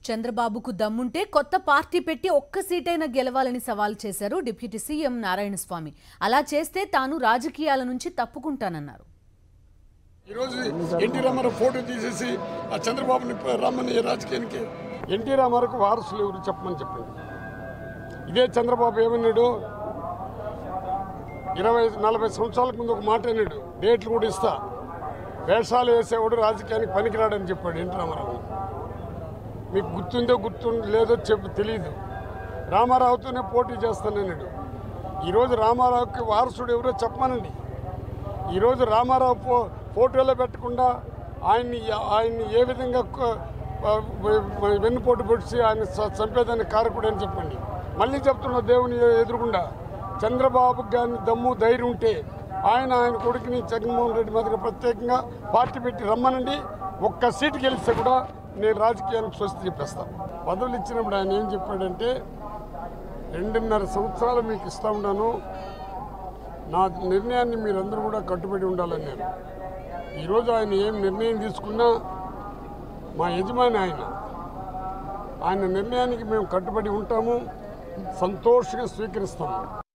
చంద్రబాబుకు దమ్ముంటే కొత్త పార్టీ పెట్టి ఒక్క సీటైనా గెలవాలని సవాల్ చేశారు డిప్యూటీ సీఎం నారాయణస్వామి అలా చేస్తే తాను రాజకీయాల నుంచి తప్పుకుంటానన్నారు ఈరోజు ఎన్టీ రామారావు ఫోటో తీసేసి ఆ చంద్రబాబుని రమ్మని రాజకీయానికి ఎన్టీ రామారావుకు వారసులు ఎవరు చెప్పమని చెప్పండి ఇదే చంద్రబాబు ఏమన్నాడు ఇరవై నలభై సంవత్సరాలకు ముందు ఒక మాట అన్నాడు డేట్లు కూడా ఇస్తా వేషాలు వేసేవాడు రాజకీయానికి పనికిరాడని చెప్పాడు ఎన్టీ రామారావు మీకు గుర్తుందో గుర్తు లేదో చెప్పు తెలియదు రామారావుతోనే పోటీ చేస్తానన్నాడు ఈరోజు రామారావుకి వారసుడు ఎవరో చెప్పమనండి ఈరోజు రామారావు ఫో ఫోటోలో పెట్టకుండా ఆయన్ని ఆయన్ని ఏ విధంగా క- వ- వెన్నుపోటు పొడిచి ఆయన చ- చంపేదానికి కారకుడు అని చెప్పండి మళ్ళీ చెప్తున్న దేవుని ఎదురుగుండా చంద్రబాబు గారిని దమ్ము ధైర్యం ఉంటే ఆయన ఆయన కొడుకుని జగన్మోహన్ రెడ్డి మీదకి ప్రత్యేకంగా పార్టీ పెట్టి రమ్మనండి ఒక్క సీటు గెలిస్తే కూడా నేను రాజకీయానికి స్వస్తి చెప్పేస్తాను పదవులు ఇచ్చినప్పుడు ఆయన ఏం చెప్పాడంటే రెండున్నర సంవత్సరాలు మీకు ఇస్తా ఉన్నాను నా నిర్ణయాన్ని మీరందరూ కూడా కట్టుబడి ఉండాలని నేను ఈరోజు ఆయన ఏం నిర్ణయం తీసుకున్నా మా యజమాని ఆయన ఆయన నిర్ణయానికి మేము కట్టుబడి ఉంటాము సంతోషంగా స్వీకరిస్తాము